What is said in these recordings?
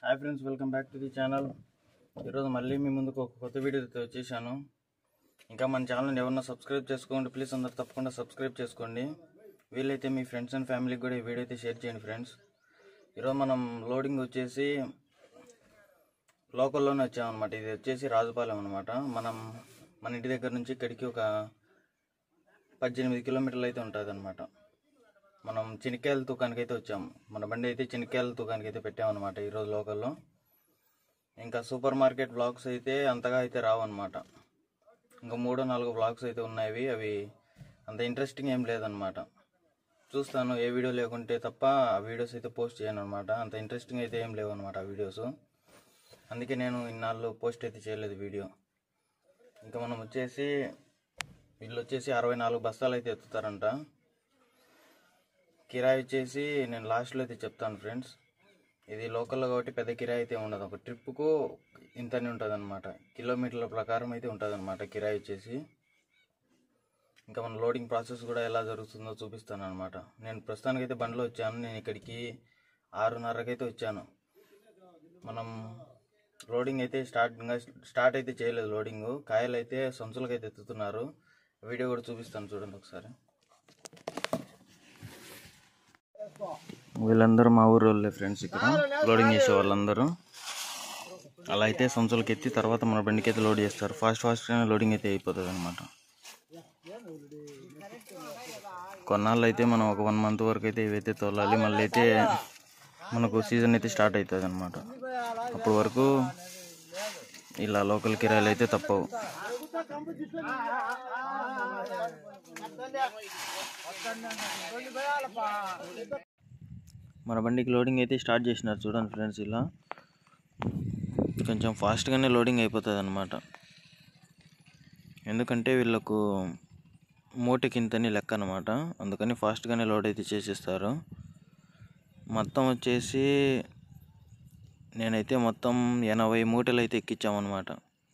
Hi friends welcome back to the channel ఈరోజు మళ్ళీ మీ ముందుకు ఒక కొత్త వీడియోతో వచ్చేసాను ఇంకా మన ఛానల్ని ఎవరన్నా సబ్స్క్రైబ్ చేసుకోండి ప్లీజ్ అందరు తప్పకుండా సబ్స్క్రైబ్ చేసుకోండి వీలైతే మీ ఫ్రెండ్స్ అండ్ ఫ్యామిలీకి కూడా ఈ వీడియో అయితే షేర్ చేయండి ఫ్రెండ్స్ ఈరోజు మనం లోడింగ్ వచ్చేసి లోకల్లోనే వచ్చామన్నమాట ఇది వచ్చేసి రాజుపాలెం అనమాట మనం మన ఇంటి దగ్గర నుంచి ఇక్కడికి ఒక పద్దెనిమిది కిలోమీటర్లు అయితే ఉంటుంది అనమాట మనం చెనిక్కాయల తూకానికి అయితే వచ్చాము మన బండి అయితే చెనిక్కాయల తూకానికి అయితే పెట్టామన్నమాట ఈరోజు లోకల్లో ఇంకా సూపర్ మార్కెట్ బ్లాగ్స్ అయితే అంతగా అయితే రావన్నమాట ఇంకా మూడో నాలుగు బ్లాగ్స్ అయితే ఉన్నాయి అవి అంత ఇంట్రెస్టింగ్ ఏం లేదనమాట చూస్తాను ఏ వీడియో లేకుంటే తప్ప ఆ వీడియోస్ అయితే పోస్ట్ చేయను అనమాట అంత ఇంట్రెస్టింగ్ అయితే ఏం లేవు అనమాట ఆ వీడియోస్ అందుకే నేను ఇన్నాళ్ళు పోస్ట్ అయితే చేయలేదు వీడియో ఇంకా మనం వచ్చేసి వీళ్ళు వచ్చేసి అరవై నాలుగు బస్తాలు అయితే ఎత్తుతారంట కిరాయి వచ్చేసి నేను లాస్ట్లో అయితే చెప్తాను ఫ్రెండ్స్ ఇది లోకల్లో కాబట్టి పెద్ద కిరాయి అయితే ఉండదు ఒక ట్రిప్కు ఇంతనే ఉంటుంది అనమాట కిలోమీటర్ల ప్రకారం అయితే ఉంటుంది అనమాట కిరాయి వచ్చేసి ఇంకా మన లోడింగ్ ప్రాసెస్ కూడా ఎలా జరుగుతుందో చూపిస్తాను అనమాట నేను ప్రస్తుతానికి అయితే బండిలో వచ్చాను నేను ఇక్కడికి ఆరున్నరకి అయితే వచ్చాను మనం లోడింగ్ అయితే స్టార్ట్ ఇంకా స్టార్ట్ అయితే చేయలేదు లోడింగ్ కాయలు అయితే సంచులకు అయితే ఎత్తుతున్నారు వీడియో కూడా చూపిస్తాను చూడండి ఒకసారి వీళ్ళందరూ మా ఊరు వాళ్ళే ఫ్రెండ్స్ ఇక్కడ లోడింగ్ చేసే వాళ్ళందరూ అలా అయితే సంచులకి ఎత్తి తర్వాత మన బండికి అయితే లోడ్ చేస్తారు ఫాస్ట్ ఫాస్ట్గానే లోడింగ్ అయితే అయిపోతుంది అనమాట కొన్నాళ్ళు అయితే మనం ఒక వన్ మంత్ వరకు అయితే ఇవైతే తోలాలి మళ్ళీ అయితే మనకు సీజన్ అయితే స్టార్ట్ అవుతుంది అనమాట అప్పటి వరకు ఇలా లోకల్ కిరాయిలు అయితే తప్పవు మన బండికి లోడింగ్ అయితే స్టార్ట్ చేసినారు చూడండి ఫ్రెండ్స్ ఇలా కొంచెం ఫాస్ట్గానే లోడింగ్ అయిపోతుంది అనమాట ఎందుకంటే వీళ్ళకు మూటకి ఇంతని లెక్క అనమాట అందుకని ఫాస్ట్గానే లోడ్ అయితే చేసేస్తారు మొత్తం వచ్చేసి నేనైతే మొత్తం ఎనభై మూటలు అయితే ఎక్కించామన్నమాట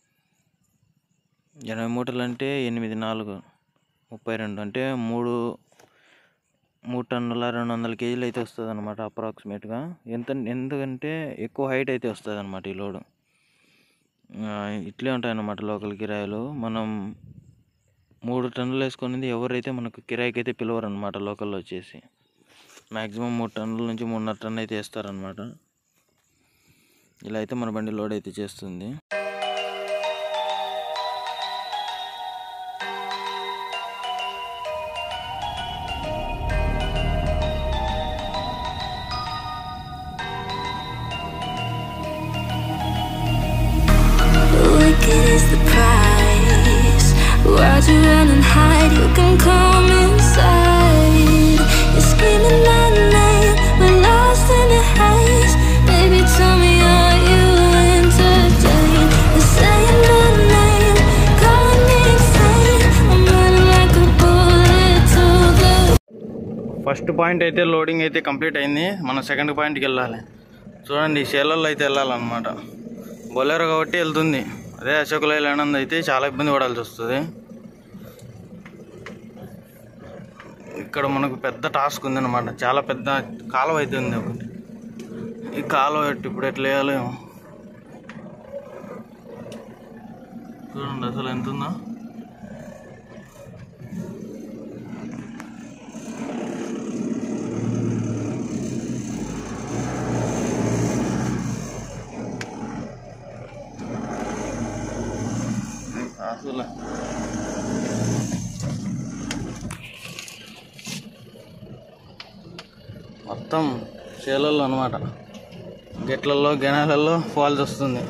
ఎనభై మూటలు అంటే ఎనిమిది నాలుగు ముప్పై రెండు అంటే మూడు మూడు టన్నుల రెండు వందల కేజీలు అయితే వస్తుంది అనమాట అప్రాక్సిమేట్గా ఎంత ఎందుకంటే ఎక్కువ హైట్ అయితే వస్తుంది అనమాట ఈ లోడు ఆ, ఇట్లే ఉంటాయన్నమాట లోకల్ కిరాయిలు మనం మూడు టన్నులు వేసుకునేది ఎవరైతే మనకు కిరాయికి అయితే పిలవరు అనమాట లోకల్లో వచ్చేసి మ్యాక్సిమం మూడు టన్నుల నుంచి మూడున్నర టన్ను అయితే వేస్తారనమాట ఇలా అయితే మన బండి లోడ్ అయితే చేస్తుంది Wicked is the price. Why'd you run and hide? You can come inside. You're screaming my name. We're lost in the haze. Baby, tell me, are you entertained? You're saying my name, calling me insane. I'm running like a bullet to the first point అయితే loading అయితే complete అయింది మనం second పాయింట్కి వెళ్ళాలి చూడండి ఈ సేలల్లో అయితే వెళ్ళాలన్నమాట బొలేరో కాబట్టి వెళ్తుంది అదే అశోక్ లైలాండ్ అయితే చాలా ఇబ్బంది పడాల్సి వస్తుంది ఇక్కడ మనకు పెద్ద టాస్క్ ఉందన్నమాట చాలా పెద్ద కాలువ అయితే ఉంది ఒకటి ఈ కాలువ ఎట్టు ఇప్పుడు ఎట్లా వేయాలి చూడండి అసలు ఎంత ఉందో అసలు మొత్తం చేలల్లో అనమాట గెట్లలో గెనాలలో ఫాల్స్ వస్తుంది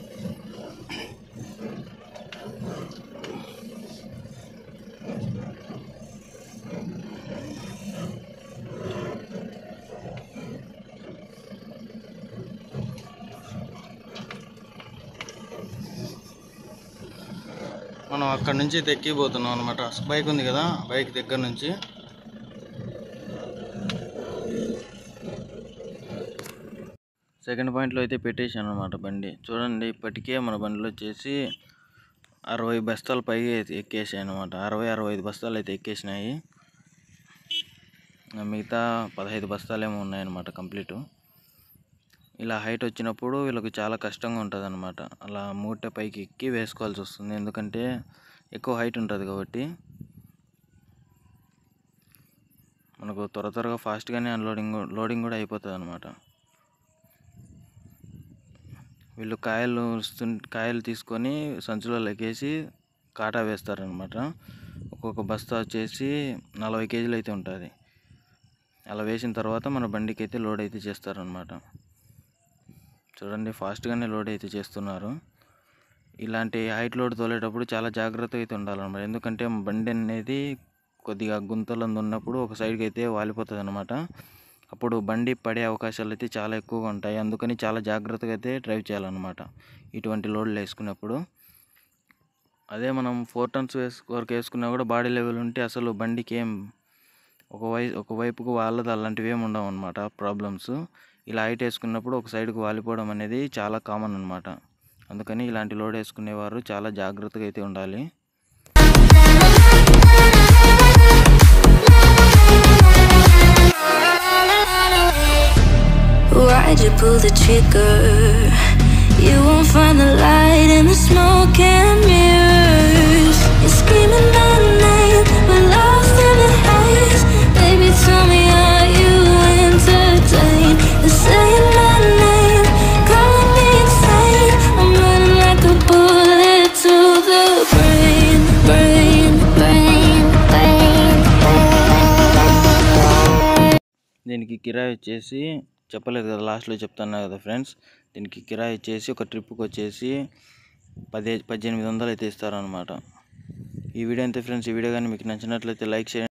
మనం అక్కడ నుంచి అయితే ఎక్కిపోతున్నాం అనమాట బైక్ ఉంది కదా బైక్ దగ్గర నుంచి సెకండ్ పాయింట్లో అయితే పెట్టేశాను అనమాట బండి చూడండి ఇప్పటికే మన బండిలో వచ్చేసి అరవై బస్తాలు పైగా అయితే ఎక్కేసాయి అనమాట అరవై అరవై ఐదు బస్తాలు అయితే ఎక్కేసినాయి మిగతా పదహైదు బస్తాలు ఏమో ఉన్నాయన్నమాట కంప్లీట్ ఇలా హైట్ వచ్చినప్పుడు వీళ్ళకి చాలా కష్టంగా ఉంటుంది అనమాట అలా మూట పైకి ఎక్కి వేసుకోవాల్సి వస్తుంది ఎందుకంటే ఎక్కువ హైట్ ఉంటుంది కాబట్టి మనకు త్వర త్వరగా ఫాస్ట్గానే అన్లోడింగ్ లోడింగ్ కూడా అయిపోతుంది అనమాట వీళ్ళు కాయలు స్తున్- కాయలు తీసుకొని సంచులో లెక్కేసి కాటా వేస్తారనమాట ఒక్కొక్క బస్తా వచ్చేసి నలభై కేజీలు అయితే ఉంటుంది అలా వేసిన తర్వాత మన బండికి అయితే లోడ్ అయితే చేస్తారనమాట చూడండి ఫాస్ట్గానే లోడ్ అయితే చేస్తున్నారు ఇలాంటి హైట్ లోడ్ తోలేటప్పుడు చాలా జాగ్రత్తగా అయితే ఉండాలన్నమాట ఎందుకంటే బండి అనేది కొద్దిగా గుంతలందు ఉన్నప్పుడు ఒక సైడ్కి అయితే వాలిపోతుంది అనమాట అప్పుడు బండి పడే అవకాశాలు అయితే చాలా ఎక్కువగా ఉంటాయి అందుకని చాలా జాగ్రత్తగా అయితే డ్రైవ్ చేయాలన్నమాట ఇటువంటి లోడ్లు వేసుకున్నప్పుడు అదే మనం ఫోర్ టన్స్ వేసు వరకు వేసుకున్నా కూడా బాడీ లెవెల్ ఉంటే అసలు బండికి ఏం ఒక వై ఒక వైపుకు వాళ్ళది అలాంటివి ఏమి ఉండవు అనమాట ప్రాబ్లమ్స్ ఇలా హైట్ వేసుకున్నప్పుడు ఒక సైడ్కి వాలిపోవడం అనేది చాలా కామన్ అనమాట అందుకని ఇలాంటి లోడ్ వేసుకునేవారు చాలా జాగ్రత్తగా అయితే ఉండాలి Why'd you pull the trigger? You won't find the light in the smoke and mirrors. You're screaming my name, we're lost in the haze. Baby, tell me, are you entertained? You're saying my name, calling me insane. I'm running like a bullet to the brain, brain, brain, brain, brain. దీనికి కిరాయి వచ్చేసి చెప్పలేదు కదా లాస్ట్లో చెప్తాను కదా friends దీనికి కిరాయి వచ్చేసి ఒక ట్రిప్కి వచ్చేసి పదే పద్దెనిమిది వందలు అయితే ఇస్తారనమాట ఈ వీడియో అంతే ఫ్రెండ్స్ ఈ వీడియో కానీ మీకు నచ్చినట్లయితే లైక్ చేయండి